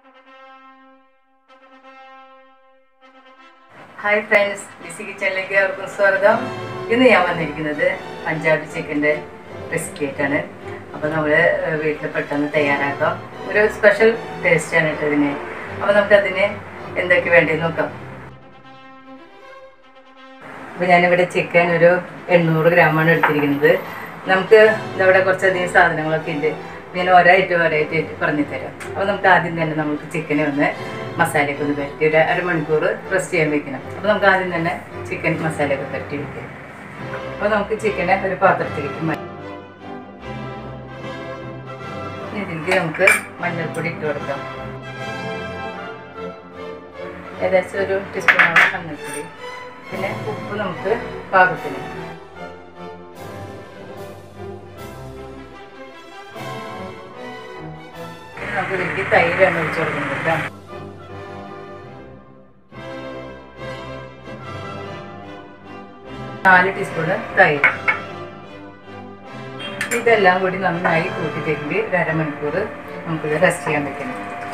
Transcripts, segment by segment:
hi friends BC കിച്ചണിലേക്ക് അവർക്കും സ്വാഗതം ഇന്ന് ഞാൻ വന്നിരിക്കുന്നത് പഞ്ചാബി ചിക്കൻ്റെ റെസിപ്പി ആയിട്ടാണ് അപ്പോൾ നമ്മൾ വീട്ടിൽ പെട്ടെന്ന് തയ്യാറാക്കാം ഒരു സ്പെഷ്യൽ ടേസ്റ്റാണ് കേട്ടോ ഇതിന് അപ്പോൾ നമുക്കതിന് എന്തൊക്കെ വേണ്ടതെന്ന് നോക്കാം അപ്പോൾ ഞാനിവിടെ ചിക്കൻ ഒരു എണ്ണൂറ് ഗ്രാമാണ് എടുത്തിരിക്കുന്നത് നമുക്ക് ഇതവിടെ കുറച്ചധികം സാധനങ്ങളൊക്കെ ഉണ്ട് ഞാൻ ഓരോ ഐറ്റം ഓരോ ഐറ്റം പറഞ്ഞു തരാം അപ്പോൾ നമുക്ക് ആദ്യം തന്നെ നമുക്ക് ചിക്കനെ ഒന്ന് മസാലയൊക്കെ ഒന്ന് പരട്ടി ഒരു അരമണിക്കൂർ റെസ്റ്റ് ചെയ്യാൻ വെക്കണം അപ്പോൾ നമുക്ക് ആദ്യം തന്നെ ചിക്കൻ മസാലയൊക്കെ പരട്ടി വെക്കാം അപ്പോൾ നമുക്ക് ചിക്കനെ ഒരു പാത്രത്തിലേക്ക് മാറ്റാം ഇനി ഇതിലേക്ക് നമുക്ക് മഞ്ഞൾപ്പൊടി ഇട്ട് കൊടുക്കാം ഏകദേശം ഒരു ടീസ്പൂണോളം മഞ്ഞൾപ്പൊടി പിന്നെ ഉപ്പ് നമുക്ക് പാകത്തിന് ഇനി നമുക്ക് ഇതിലേക്ക് തൈരാണ് ഒഴിച്ചു കൊടുക്കുന്നത് കേട്ടോ നാല് ടീസ്പൂണ് തൈര് ഇതെല്ലാം കൂടി നന്നായി കൂട്ടിയിട്ടെങ്കിൽ ഒരു അരമണിക്കൂർ നമുക്കിത് റെസ്റ്റ് ചെയ്യാൻ വെക്കണം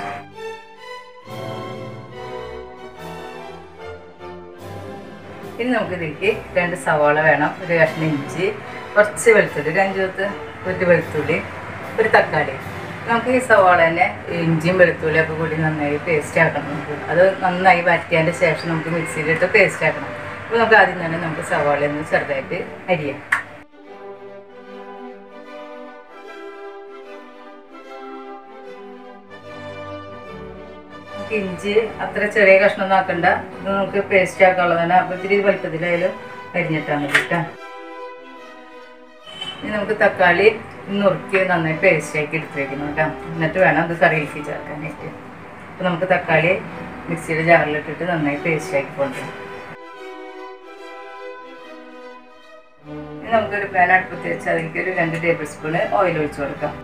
ഇനി നമുക്ക് ഇതിലേക്ക് രണ്ട് സവാള വേണം ഒരു കഷ്ണം ഇഞ്ചി കുറച്ച് വെളുത്തുള്ളി ഒരു അഞ്ച് പത്ത് ഒരു വെളുത്തുള്ളി ഒരു തക്കാളി നമുക്ക് ഈ സവാള തന്നെ ഇഞ്ചിയും വെളുത്തുള്ളി ഒക്കെ കൂടി നന്നായി പേസ്റ്റ് ആക്കണം നമുക്ക് അത് നന്നായി വരട്ടിയതിൻ്റെ ശേഷം നമുക്ക് മിക്സിയിലിട്ട് പേസ്റ്റ് ആക്കണം അപ്പോൾ നമുക്ക് ആദ്യം തന്നെ നമുക്ക് സവാള ഒന്ന് ചെറുതായിട്ട് അരിയാം നമുക്ക് ഇഞ്ചി അത്ര ചെറിയ കഷ്ണം ആക്കണ്ട ഇത് നമുക്ക് പേസ്റ്റ് ആക്കാനുള്ളതാണ് അപ്പോൾ ഇത്തിരി വലുപ്പത്തിലായാലും അരിഞ്ഞിട്ടാൽ മതി കേട്ടോ ഇനി നമുക്ക് തക്കാളി നുറുക്കി നന്നായി പേസ്റ്റ് ആക്കി എടുത്ത് വെക്കണം കേട്ടോ എന്നിട്ട് വേണം അത് കറിയിലേക്ക് ചേർക്കാനായിട്ട് അപ്പോൾ നമുക്ക് തക്കാളി മിക്സിയുടെ ജാറിലിട്ടിട്ട് നന്നായി പേസ്റ്റ് ആക്കി കൊണ്ടുവരാം ഇനി നമുക്കൊരു പാൻ അടുപ്പത്ത് വെച്ച് അതിലേക്ക് ഒരു രണ്ട് ടേബിൾ സ്പൂണ് ഓയിൽ ഒഴിച്ചു കൊടുക്കാം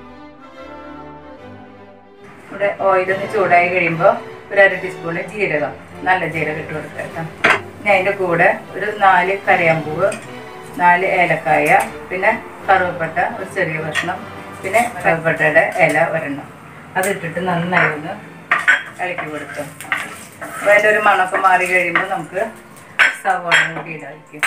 ഇവിടെ ഓയിലൊന്ന് ചൂടായി കഴിയുമ്പോൾ ഒരു അര ടീസ്പൂണ് ജീരകം നല്ല ജീരകം ഇട്ട് കൊടുക്കുക കേട്ടോ ഇനി അതിൻ്റെ കൂടെ ഒരു നാല് കരയാമ്പൂവ് നാല് ഏലക്കായ പിന്നെ കറുവപ്പട്ട ഒരു ചെറിയ കഷ്ണം പിന്നെ കറുവപ്പട്ടയുടെ ഇല ഒരെണ്ണം അതിട്ടിട്ട് നന്നായി ഒന്ന് ഇളക്കി കൊടുക്കും അപ്പോൾ അതിൻ്റെ ഒരു മണമൊക്കെ മാറി കഴിയുമ്പോൾ നമുക്ക് സവാള കൂടി ഇടാതിരിക്കും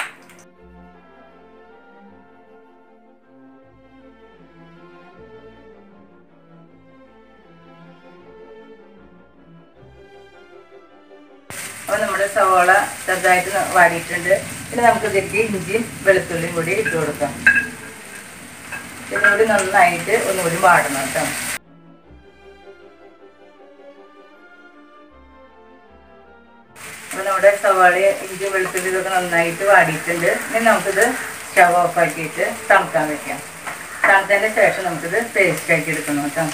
അപ്പോൾ നമ്മുടെ സവാള ചെറുതായിട്ട് വാടിയിട്ടുണ്ട് പിന്നെ നമുക്ക് ഇതിലേക്ക് ഇഞ്ചിയും വെളുത്തുള്ളിയും കൂടി ഇട്ട് കൊടുക്കാം പിന്നെ കൂടി നന്നായിട്ട് ഒന്നുകൂടി വാടണം കേട്ടോ അപ്പോൾ നമ്മുടെ സവാള ഇഞ്ചി വെളുത്തുള്ളി ഇതൊക്കെ നന്നായിട്ട് വാടിയിട്ടുണ്ട് ഇനി നമുക്കിത് സ്റ്റവ് ഓഫ് ആക്കിയിട്ട് തണുക്കാൻ വെക്കാം തണുത്തതിൻ്റെ ശേഷം നമുക്കിത് പേസ്റ്റ് ആക്കി എടുക്കണം കേട്ടോ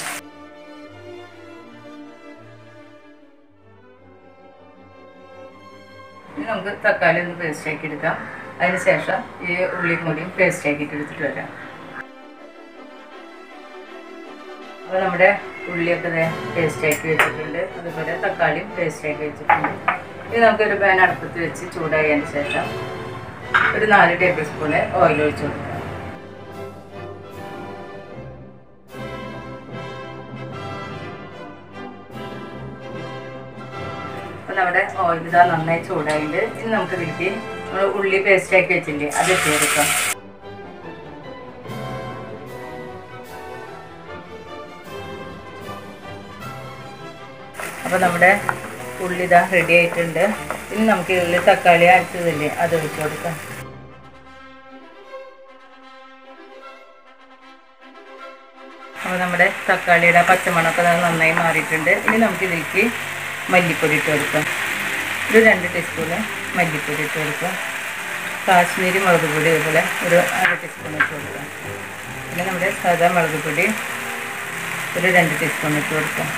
ഇനി നമുക്ക് തക്കാളി ഒന്ന് പേസ്റ്റ് ആക്കി എടുക്കാം അതിന് ശേഷം ഈ ഉള്ളിയും കൂടിയും പേസ്റ്റ് ആക്കിയിട്ട് എടുത്തിട്ട് വരാം അപ്പോൾ നമ്മുടെ ഉള്ളിയൊക്കെ ഇതേ പേസ്റ്റ് ആക്കി വെച്ചിട്ടുണ്ട് അതുപോലെ തക്കാളിയും പേസ്റ്റ് ആക്കി വെച്ചിട്ടുണ്ട് ഇനി നമുക്കൊരു പാൻ അടുപ്പത്ത് വെച്ച് ചൂടായതിന് ശേഷം ഒരു നാല് ടേബിൾ സ്പൂണ് ഓയിൽ ഒഴിച്ച് കൊടുക്കാം അപ്പോൾ നമ്മുടെ ഓയിൽ ഇതാ നന്നായി ചൂടായിട്ട് ഇനി നമുക്ക് ഇതിലേക്ക് നമ്മൾ ഉള്ളി പേസ്റ്റ് ആക്കി വെച്ചില്ലേ അത് ഇട്ട് കൊടുക്കാം അപ്പോൾ നമ്മുടെ ഉള്ളി ഇതാ റെഡി ആയിട്ടുണ്ട് ഇനി നമുക്ക് ഇതിൽ തക്കാളി അരച്ചതില്ലേ അത് ഒഴിച്ച് കൊടുക്കാം അപ്പോൾ നമ്മുടെ തക്കാളിയുടെ പച്ചമണമൊക്കെ നന്നായി മാറിയിട്ടുണ്ട് ഇനി നമുക്ക് ഇതിലേക്ക് മല്ലിപ്പൊടി ഇട്ട് കൊടുക്കാം ഒരു രണ്ട് ടീസ്പൂണ് മല്ലിപ്പൊടി ഇട്ട് കൊടുക്കാം കാശ്മീരി മുളക് പൊടി ഇതുപോലെ ഒരു അര ടീസ്പൂൺ ഇട്ട് കൊടുക്കാം പിന്നെ നമ്മുടെ സാധാ മുളക് പൊടി ഒരു രണ്ട് ടീസ്പൂൺ ഇട്ട് കൊടുക്കാം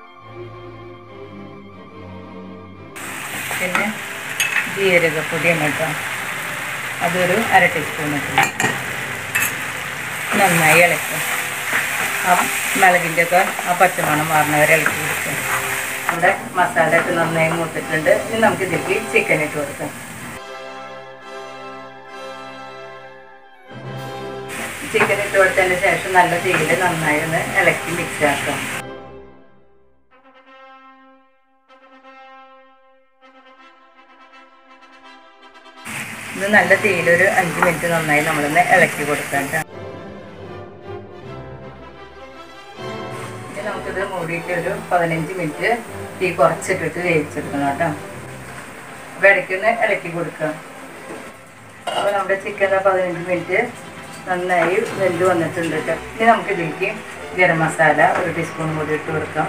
പിന്നെ ജീരകപ്പൊടിയാണ് കേട്ടോ അതൊരു അര ടീസ്പൂൺ ഇട്ട് നന്നായി ഇളക്കാം ആ മുളകിൻ്റെ ഒക്കെ ആ പച്ചമണം മാറുന്നവരെ ഇളക്കി കൊടുക്കാം നമ്മുടെ മസാല ഒക്കെ നന്നായി മൂത്തിട്ടുണ്ട് ഇനി നമുക്ക് ഇതിലേക്ക് ചിക്കൻ ഇട്ട് കൊടുക്കാം ചിക്കൻ ഇട്ട് കൊടുത്തതിന് ശേഷം നല്ല തീയിൽ നന്നായി ഒന്ന് ഇളക്കി മിക്സ് ആക്കാം ഇത് നല്ല തീയിലൊരു അഞ്ച് മിനിറ്റ് നന്നായി നമ്മളൊന്ന് ഇളക്കി കൊടുക്കാം കേട്ടോ ഇനി നമുക്കിത് മൂടിയിട്ട് ഒരു പതിനഞ്ച് മിനിറ്റ് തീ കുറച്ചിട്ടിട്ട് വേവിച്ചെടുക്കണം കേട്ടോ അപ്പോൾ ഇടയ്ക്കൊന്ന് ഇളക്കി കൊടുക്കാം അപ്പോൾ നമ്മുടെ ചിക്കൻ പതിനഞ്ച് മിനിറ്റ് നന്നായി വെന്ത് വന്നിട്ടുണ്ട് കേട്ടോ ഇനി നമുക്ക് ഇതിലേക്ക് ഗരം മസാല ഒരു ടീസ്പൂൺ കൂടി ഇട്ട് കൊടുക്കാം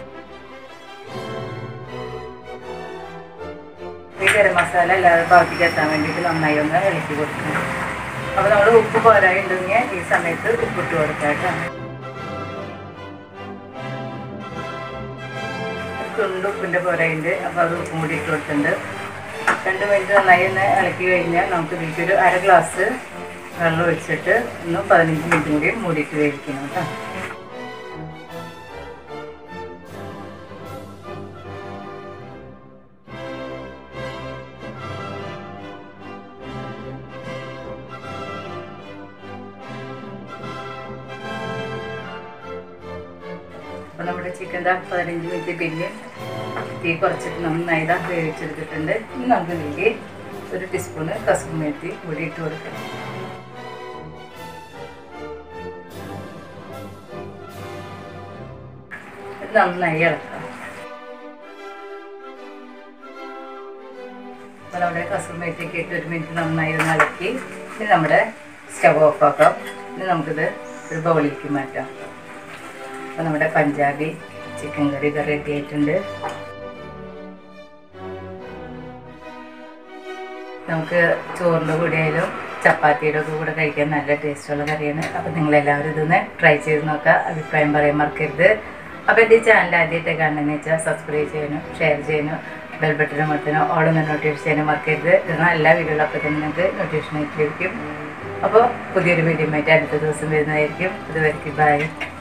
ഈ ഗരം മസാല അല്ലാതെ ബാക്കിക്ക് എത്താൻ വേണ്ടിയിട്ട് നന്നായി ഒന്ന് ഇളക്കി കൊടുക്കണം അപ്പോൾ നമ്മൾ ഉപ്പ് പോരായിട്ടുണ്ടെങ്കിൽ ഈ സമയത്ത് ഉപ്പിട്ട് കൊടുക്കാം കേട്ടോ തുണ്ട് ഉപ്പിൻ്റെ പോരായുണ്ട് അപ്പോൾ അത് ഉപ്പും കൂടി ഇട്ട് കൊടുത്തിട്ടുണ്ട് രണ്ട് മിനിറ്റ് നന്നായി ഒന്ന് ഇളക്കി കഴിഞ്ഞാൽ നമുക്ക് ഇതിലേക്ക് ഒരു അര ഗ്ലാസ് വെള്ളം ഒഴിച്ചിട്ട് ഒന്ന് പതിനഞ്ച് മിനിറ്റ് കൂടി മൂടിയിട്ട് വേവിക്കണം കേട്ടോ അപ്പോൾ നമ്മുടെ ചിക്കൻ ദാ പതിനഞ്ച് മിനിറ്റ് പിന്നെ തീ കുറച്ചിട്ട് നന്നായി ഇതാ വേവിച്ചെടുത്തിട്ടുണ്ട് ഇനി നമുക്ക് ഇതിലേക്ക് ഒരു ടീസ്പൂണ് കസൂരി മേത്തി കൂടി ഇട്ട് കൊടുക്കണം ഇത് നന്നായി ഇളക്കാം അപ്പോൾ നമ്മുടെ കസൂരി മേത്തിയൊക്കെ ഇട്ട് ഒരു മിനിറ്റ് നന്നായി ഒന്ന് ഇളക്കി ഇനി നമ്മുടെ സ്റ്റവ് ഓഫ് ആക്കാം ഇനി നമുക്കിത് ഒരു ബൗളിലേക്ക് മാറ്റാം അപ്പോൾ നമ്മുടെ പഞ്ചാബി ചിക്കൻ കറി ഇത് റെഡി ആയിട്ടുണ്ട് നമുക്ക് ചോറിൻ്റെ കൂടെ ആയാലും ചപ്പാത്തിയുടെ ഒക്കെ കൂടെ കഴിക്കാൻ നല്ല ടേസ്റ്റുള്ള കറിയാണ് അപ്പോൾ നിങ്ങളെല്ലാവരും ഇതൊന്ന് ട്രൈ ചെയ്ത് നോക്കുക അഭിപ്രായം പറയാൻ മറക്കരുത് അപ്പോൾ എൻ്റെ ഈ ചാനൽ ആദ്യമായിട്ട് കാണണമെന്ന് വെച്ചാൽ സബ്സ്ക്രൈബ് ചെയ്യാനും ഷെയർ ചെയ്യാനും ബെൽ ബട്ടൺ അമർത്താനോ ഓടുന്ന നോട്ടിഫിക്കേഷൻ ചെയ്യാനും മറക്കരുത് ഇടുന്ന എല്ലാ വീഡിയോകളും അപ്പോൾ തന്നെ നിങ്ങൾക്ക് നോട്ടിഫിക്കേഷൻ ലഭിക്കും അപ്പോൾ പുതിയൊരു വീഡിയോ ആയിട്ട് അടുത്ത ദിവസം വരുന്നതായിരിക്കും ഇതുവരെയ്ക്ക് ബൈ